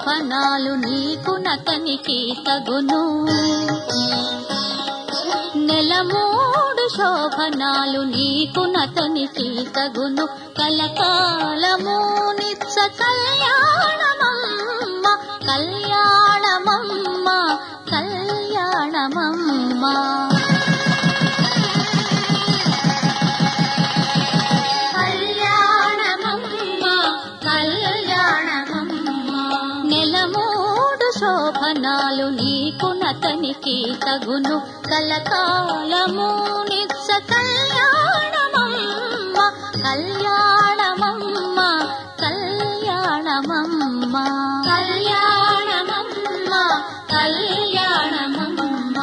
శోభనాలు నీకు నతనికి తగును నెల మూడు శోభనాలు నీకు నతనికి తగును కలకాలము నిత్స కళ్యాణమమ్మ కళ్యాణమమ్మ కళ్యాణమమ్మ కళ్యాణమమ్మ కళ్యాణమమ్మ నెల మూడు శోభనాలు నీకు నతనికి తగును కలకాలము నిత్స కళ్యాణమమ్మ కళ్యాణమమ్మ కళ్యాణమమ్మ కళ్యాణమమ్మ కళ్యాణమమ్మ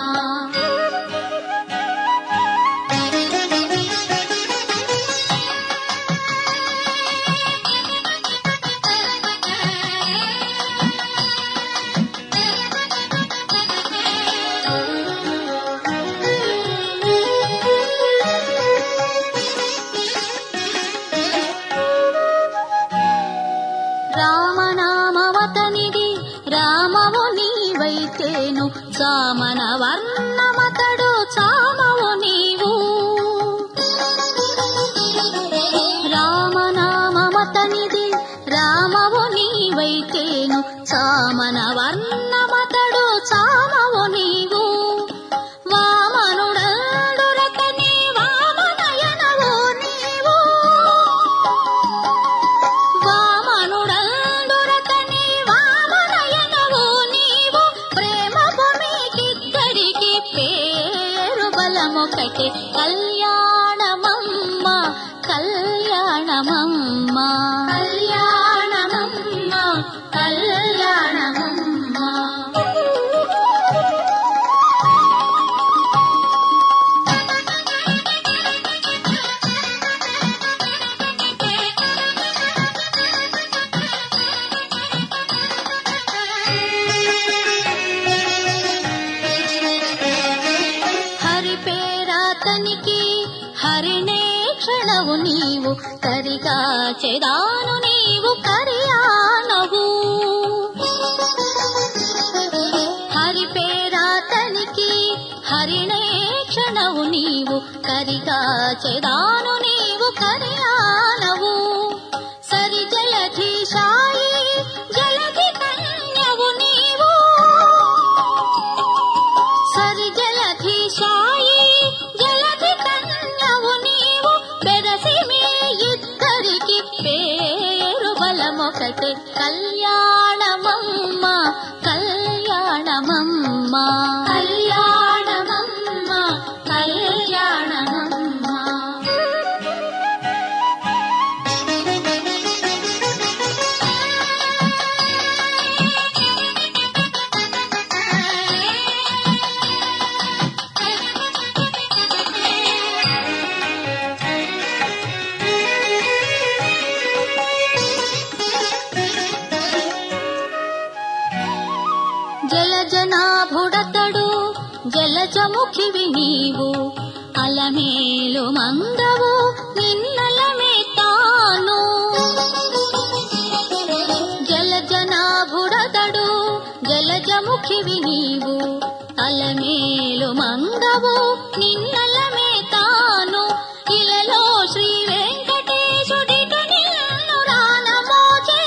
రామనామవతనిది రామవు నీవైతేను సామన వర్ణమతడు చామవు నీవు రామనామమతనిది రామవు నీవైతేను సామన వర్ణమతడు చామవు నీవు వామనుడడురకని వామనయనవు నీవు వామనుడందురకని వామనయనవు నీవు ప్రేమ భూమికిద్దరికి పేరు బలమొకటి కళ్యాణమమ్మ కళ్యాణమమ్మ కళ్యాణమమ్మ కళ్యాణమమ్మ హరి పేరాతనికి హరినే క్షణవు నీవు కరిగా చెదాను నీవు కరియానవు హరి పేరాతనికి హరినే క్షణవు నీవు కరిగా చెదాను నీవు కరియానవు సరి జలధి సాయి జలధి కన్యవు నీవు సరి జలధి సాయి జలధి కన్యవు నీవు పెరసి మీ ఇద్దరికి పేరు బలమొకటి కళ్యాణమమ్మ కళ్యాణమమ్మ కళ్యాణమమ్మ కళ్యాణమమ్మ జలజనాభుడతడు జలజముఖివి నీవు అలమేలు మందవు నిన్నలమే తాను జలజనాభుడతడు జలజముఖివి నీవు అలమేలు మందవు నిన్నలమే తాను ఇలలో శ్రీ వెంకటేశుడిటు నిన్ను రానమోచే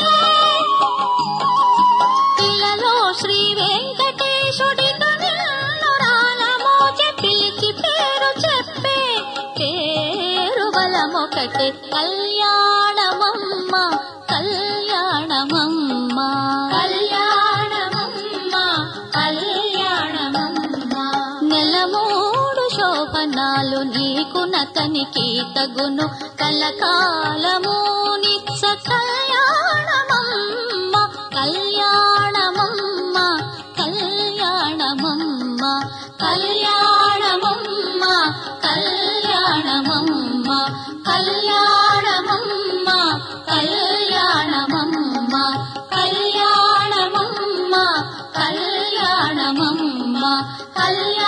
ఇలలో శ్రీ వెంకటేశుడిటు నిన్ను రానమోచే పిలిచి పేరు చెప్పే పేరు బలమొకటి కళ్యాణమమ్మ కళ్యాణమమ్మ కళ్యాణమమ్మ కళ్యాణమమ్మ నెల మూడు శోభనాలు నీకు నతనికి తగును కలకాలము నిత్స కళ్యాణమమ్మ కళ్యాణమమ్మ కళ్యాణమమ్మ కళ్యాణమమ్మ కళ్యాణమమ్మ కళ్యాణమమ్మ కళ్యాణమమ్మ కళ్యాణమమ్మ కళ్యాణమమ్మ కళ్యాణ